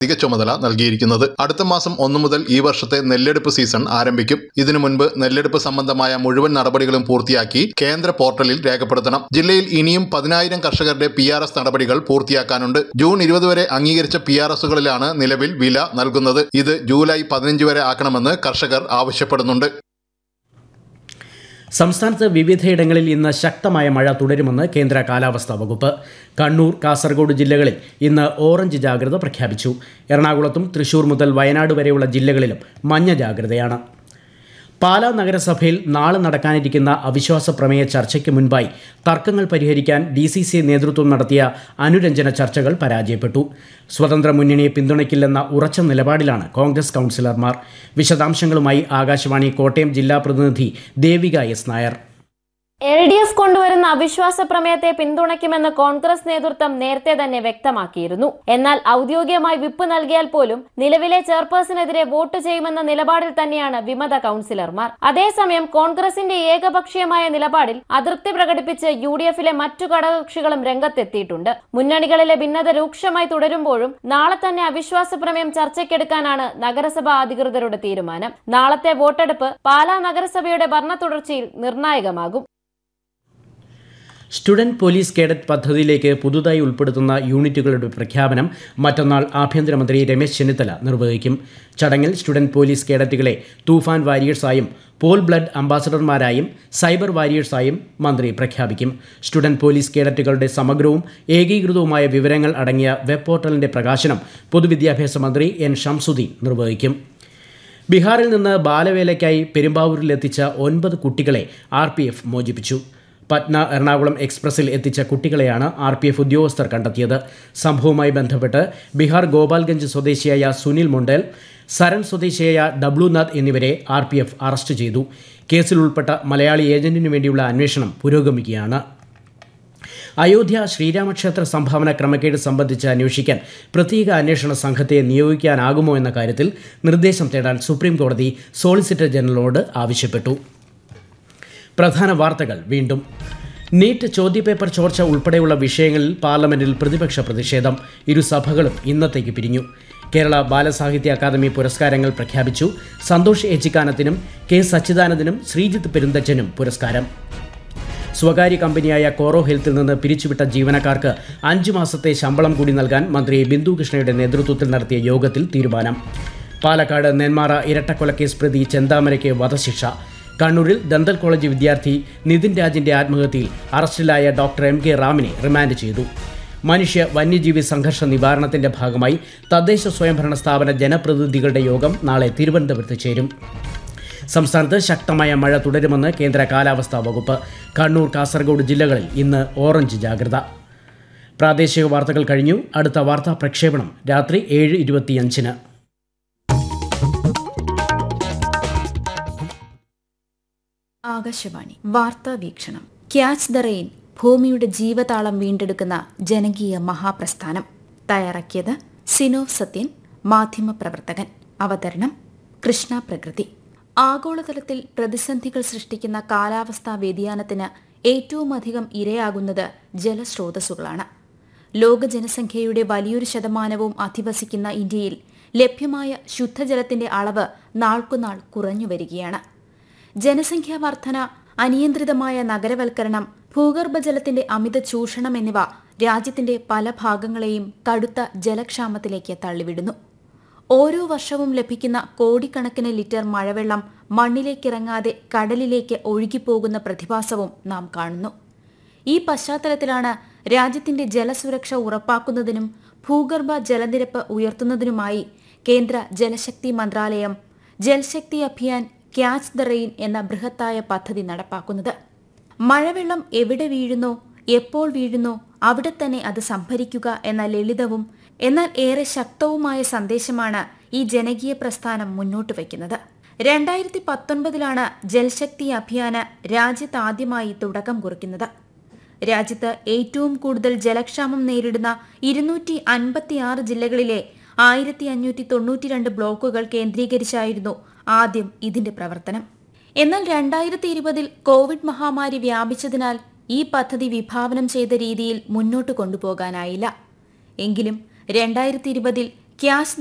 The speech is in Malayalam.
അധിക ചുമതല നൽകിയിരിക്കുന്നത് അടുത്ത മാസം ഒന്നു മുതൽ ഈ വർഷത്തെ നെല്ലെടുപ്പ് സീസൺ ആരംഭിക്കും ഇതിനു മുൻപ് നെല്ലെടുപ്പ് സംബന്ധമായ മുഴുവൻ നടപടികളും പൂർത്തിയാക്കി കേന്ദ്ര പോർട്ടലിൽ രേഖപ്പെടുത്തണം ജില്ലയിൽ ഇനിയും പതിനായിരം കർഷകരുടെ പി ആർ എസ് നടപടികൾ പൂർത്തിയാക്കാനുണ്ട് ജൂൺ ഇരുപത് വരെ അംഗീകരിച്ച പി ആർ എസുകളിലാണ് നിലവിൽ വില നൽകുന്നത് ഇത് ജൂലൈ പതിനഞ്ച് വരെ ആക്കണമെന്ന് കർഷകർ ആവശ്യപ്പെടുന്നുണ്ട് സംസ്ഥാനത്ത് വിവിധയിടങ്ങളിൽ ഇന്ന് ശക്തമായ മഴ തുടരുമെന്ന് കേന്ദ്ര കാലാവസ്ഥാ വകുപ്പ് കണ്ണൂർ കാസർഗോഡ് ജില്ലകളിൽ ഇന്ന് ഓറഞ്ച് ജാഗ്രത പ്രഖ്യാപിച്ചു എറണാകുളത്തും തൃശൂർ മുതൽ വയനാട് വരെയുള്ള ജില്ലകളിലും മഞ്ഞ ജാഗ്രതയാണ് പാലാ നഗരസഭയിൽ നാളെ നടക്കാനിരിക്കുന്ന അവിശ്വാസ പ്രമേയ ചർച്ചയ്ക്ക് മുൻപായി തർക്കങ്ങൾ പരിഹരിക്കാൻ ഡി സി സി നേതൃത്വം നടത്തിയ അനുരഞ്ജന ചർച്ചകൾ പരാജയപ്പെട്ടു സ്വതന്ത്ര മുന്നണിയെ പിന്തുണയ്ക്കില്ലെന്ന ഉറച്ച നിലപാടിലാണ് കോൺഗ്രസ് കൗൺസിലർമാർ വിശദാംശങ്ങളുമായി ആകാശവാണി കോട്ടയം ജില്ലാ പ്രതിനിധി Devika S Nair L D F കൊണ്ടുവരുന്ന അവിശ്വാസ പ്രമേയത്തെ പിന്തുണയ്ക്കുമെന്ന് കോൺഗ്രസ് നേതൃത്വം നേരത്തെ തന്നെ വ്യക്തമാക്കിയിരുന്നു എന്നാൽ ഔദ്യോഗികമായി വിപ്പ് നൽകിയാൽ പോലും നിലവിലെ ചെയർപേഴ്സണെതിരെ വോട്ട് ചെയ്യുമെന്ന നിലപാടിൽ തന്നെയാണ് വിമത കൗൺസിലർമാർ അതേസമയം കോൺഗ്രസിന്റെ ഏകപക്ഷീയമായ നിലപാടിൽ അതൃപ്തി പ്രകടിപ്പിച്ച് യു ഡി എഫിലെ മറ്റു ഘടകകക്ഷികളും രംഗത്തെത്തിയിട്ടുണ്ട് മുന്നണികളിലെ ഭിന്നത രൂക്ഷമായി തുടരുമ്പോഴും നാളെ തന്നെ അവിശ്വാസ പ്രമേയം ചർച്ചയ്ക്കെടുക്കാനാണ് നഗരസഭാ അധികൃതരുടെ തീരുമാനം നാളത്തെ വോട്ടെടുപ്പ് പാലാ നഗരസഭയുടെ ഭരണ തുടർച്ചയിൽ നിർണായകമാകും സ്റ്റുഡന്റ് പോലീസ് കേഡറ്റ് പദ്ധതിയിലേക്ക് പുതുതായി ഉൾപ്പെടുത്തുന്ന യൂണിറ്റുകളുടെ പ്രഖ്യാപനം മറ്റന്നാൾ ആഭ്യന്തരമന്ത്രി രമേശ് ചെന്നിത്തല നിർവഹിക്കും ചടങ്ങിൽ സ്റ്റുഡന്റ് പോലീസ് കേഡറ്റുകളെ തൂഫാൻ വാരിയേഴ്സായും പോൾ ബ്ലഡ് അംബാസഡർമാരായും സൈബർ വാരിയേഴ്സായും മന്ത്രി പ്രഖ്യാപിക്കും സ്റ്റുഡന്റ് പോലീസ് കേഡറ്റുകളുടെ സമഗ്രവും ഏകീകൃതവുമായ വിവരങ്ങൾ അടങ്ങിയ വെബ് പോർട്ടലിന്റെ പ്രകാശനം പൊതുവിദ്യാഭ്യാസ മന്ത്രി എൻ ഷംസുദ്ദീൻ നിർവഹിക്കും ബീഹാറിൽ നിന്ന് ബാലവേലയ്ക്കായി പെരുമ്പാവൂരിലെത്തിച്ച ഒൻപത് കുട്ടികളെ ആർ പി എഫ് മോചിപ്പിച്ചു പറ്റ്ന എറണാകുളം എക്സ്പ്രസിൽ എത്തിച്ച കുട്ടികളെയാണ് ആർ പി എഫ് ഉദ്യോഗസ്ഥർ കണ്ടെത്തിയത് സംഭവവുമായി ബന്ധപ്പെട്ട് ബീഹാർ ഗോപാൽഗഞ്ച് സ്വദേശിയായ സുനിൽ മൊണ്ടേൽ സരൺ സ്വദേശിയായ ഡബ്ലുനാഥ് എന്നിവരെ ആർ പി എഫ് അറസ്റ്റ് ചെയ്തു കേസിൽ ഉൾപ്പെട്ട മലയാളി ഏജന്റിനു വേണ്ടിയുള്ള അന്വേഷണം പുരോഗമിക്കുകയാണ് അയോധ്യ ശ്രീരാമക്ഷേത്ര സംഭാവന ക്രമക്കേട് സംബന്ധിച്ച് അന്വേഷിക്കാൻ പ്രത്യേക അന്വേഷണ സംഘത്തെ നിയോഗിക്കാനാകുമോ എന്ന കാര്യത്തിൽ നിർദ്ദേശം തേടാൻ സുപ്രീം കോടതി സോളിസിറ്റർ ജനറലോട് ആവശ്യപ്പെട്ടു പ്രധാന വാർത്തകൾ വീണ്ടും നീറ്റ് ചോദ്യപേപ്പർ ചോർച്ച ഉൾപ്പെടെയുള്ള വിഷയങ്ങളിൽ പാർലമെന്റിൽ പ്രതിപക്ഷ പ്രതിഷേധം ഇരുസഭകളും ഇന്നത്തേക്ക് പിരിഞ്ഞു കേരള ബാലസാഹിത്യ അക്കാദമി പുരസ്കാരങ്ങൾ പ്രഖ്യാപിച്ചു സന്തോഷ് ഏച്ചിക്കാനത്തിനും കെ സച്ചിദാനന്ദനും ശ്രീജിത്ത് പെരുന്തച്ചനും പുരസ്കാരം സ്വകാര്യ കമ്പനിയായ കോറോ ഹെൽത്തിൽ നിന്ന് പിരിച്ചുവിട്ട ജീവനക്കാർക്ക് അഞ്ചു മാസത്തെ ശമ്പളം കൂടി നൽകാൻ മന്ത്രി ബിന്ദു കൃഷ്ണയുടെ നേതൃത്വത്തിൽ നടത്തിയ യോഗത്തിൽ തീരുമാനം പാലക്കാട് നെന്മാറ ഇരട്ടക്കൊലക്കേസ് പ്രതി ചെന്താമരയ്ക്ക് വധശിക്ഷ കണ്ണൂരിൽ ദന്തൽ കോളേജ് വിദ്യാർത്ഥി നിതിൻ രാജിന്റെ ആത്മഹത്യയിൽ അറസ്റ്റിലായ ഡോക്ടർ എം കെ റാമിനെ റിമാൻഡ് ചെയ്തു മനുഷ്യ വന്യജീവി സംഘർഷ നിവാരണത്തിന്റെ ഭാഗമായി തദ്ദേശ സ്വയംഭരണ സ്ഥാപന ജനപ്രതിനിധികളുടെ യോഗം നാളെ തിരുവനന്തപുരത്ത് ചേരും സംസ്ഥാനത്ത് ശക്തമായ മഴ തുടരുമെന്ന് കേന്ദ്ര കാലാവസ്ഥാ വകുപ്പ് കണ്ണൂർ കാസർഗോഡ് ജില്ലകളിൽ ഇന്ന് ഓറഞ്ച് ജാഗ്രത പ്രാദേശിക വാർത്തകൾ കഴിഞ്ഞു അടുത്ത വാർത്താ പ്രക്ഷേപണം രാത്രി ഏഴ് ഇരുപത്തിയഞ്ചിന് ആകാശവാണി വാർത്താ വീക്ഷണം ക്യാച്ച് ദ റെയിൻ ഭൂമിയുടെ ജീവതാളം വീണ്ടെടുക്കുന്ന ജനകീയ മഹാപ്രസ്ഥാനം തയ്യാറാക്കിയത് സിനോവ് സത്യൻ മാധ്യമപ്രവർത്തകൻ അവതരണം കൃഷ്ണ പ്രകൃതി ആഗോളതലത്തിൽ പ്രതിസന്ധികൾ സൃഷ്ടിക്കുന്ന കാലാവസ്ഥാ വ്യതിയാനത്തിന് ഏറ്റവുമധികം ഇരയാകുന്നത് ജലസ്രോതസ്സുകളാണ് ലോക ജനസംഖ്യയുടെ വലിയൊരു ശതമാനവും അധിവസിക്കുന്ന ഇന്ത്യയിൽ ലഭ്യമായ ശുദ്ധജലത്തിന്റെ അളവ് നാൾക്കുനാൾ കുറഞ്ഞു വരികയാണ് ജനസംഖ്യാ വർധന അനിയന്ത്രിതമായ നഗരവൽക്കരണം ഭൂഗർഭജലത്തിന്റെ അമിത ചൂഷണം എന്നിവ രാജ്യത്തിന്റെ പല ഭാഗങ്ങളെയും കടുത്ത ജലക്ഷാമത്തിലേക്ക് തള്ളിവിടുന്നു ഓരോ വർഷവും ലഭിക്കുന്ന കോടിക്കണക്കിന് ലിറ്റർ മഴവെള്ളം മണ്ണിലേക്കിറങ്ങാതെ കടലിലേക്ക് ഒഴുകിപ്പോകുന്ന പ്രതിഭാസവും നാം കാണുന്നു ഈ പശ്ചാത്തലത്തിലാണ് രാജ്യത്തിന്റെ ജലസുരക്ഷ ഉറപ്പാക്കുന്നതിനും ഭൂഗർഭ ജലനിരപ്പ് ഉയർത്തുന്നതിനുമായി കേന്ദ്ര ജലശക്തി മന്ത്രാലയം Jalshakti Abhiyan catch the rain എന്ന ബൃഹത്തായ പദ്ധതി നടപ്പാക്കുന്നത് മഴവെള്ളം എവിടെ വീഴുന്നോ എപ്പോൾ വീഴുന്നോ അവിടെ തന്നെ അത് സംഭരിക്കുക എന്ന ലളിതവും എന്നാൽ ഏറെ ശക്തവുമായ സന്ദേശമാണ് ഈ ജനകീയ പ്രസ്ഥാനം മുന്നോട്ട് വയ്ക്കുന്നത് രണ്ടായിരത്തി പത്തൊൻപതിലാണ് ജൽശക്തി അഭിയാന് രാജ്യത്ത് ആദ്യമായി തുടക്കം കുറിക്കുന്നത് രാജ്യത്ത് ഏറ്റവും കൂടുതൽ ജലക്ഷാമം നേരിടുന്ന ഇരുന്നൂറ്റി അൻപത്തിയാറ് ജില്ലകളിലെ ആയിരത്തി അഞ്ഞൂറ്റി തൊണ്ണൂറ്റിരണ്ട് ബ്ലോക്കുകൾ കേന്ദ്രീകരിച്ചായിരുന്നു ആദ്യം ഇതിന്റെ പ്രവർത്തനം എന്നാൽ രണ്ടായിരത്തി ഇരുപതിൽ കോവിഡ് മഹാമാരി വ്യാപിച്ചതിനാൽ ഈ പദ്ധതി വിഭാവനം ചെയ്ത രീതിയിൽ മുന്നോട്ട് കൊണ്ടുപോകാനായില്ല എങ്കിലും രണ്ടായിരത്തി ഇരുപതിൽ ക്യാച്ച്